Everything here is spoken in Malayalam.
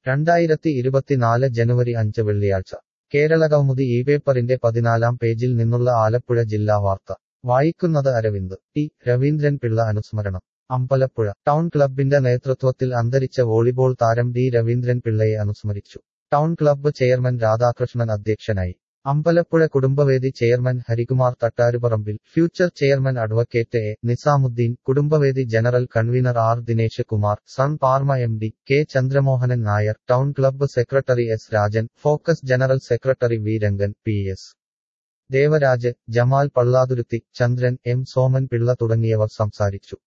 രണ്ടായിരത്തി ഇരുപത്തിനാല് ജനുവരി അഞ്ച് വെള്ളിയാഴ്ച കേരളകൗമുദി ഈ പേപ്പറിന്റെ പതിനാലാം പേജിൽ നിന്നുള്ള ആലപ്പുഴ ജില്ലാ വാർത്ത വായിക്കുന്നത് അരവിന്ദ് ടി രവീന്ദ്രൻ പിള്ള അനുസ്മരണം അമ്പലപ്പുഴ ടൗൺ ക്ലബിന്റെ നേതൃത്വത്തിൽ അന്തരിച്ച വോളിബോൾ താരം ഡി രവീന്ദ്രൻ പിള്ളയെ അനുസ്മരിച്ചു ടൗൺ ക്ലബ്ബ് ചെയർമാൻ രാധാകൃഷ്ണൻ അധ്യക്ഷനായി അമ്പലപ്പുഴ കുടുംബവേദി chairman Harikumar Thattarupparambil future chairman advocate A Nizamuddin കുടുംബവേദി general convener R Dinesh Kumar Sun Pharma M D K Chandramohanan Nair town club secretary S Rajan focus general secretary V Rangan P S Devaraj Jamal Pallathuruthi Chandran M Soman Pillai തുടങ്ങിയവർ സംസാരിച്ചു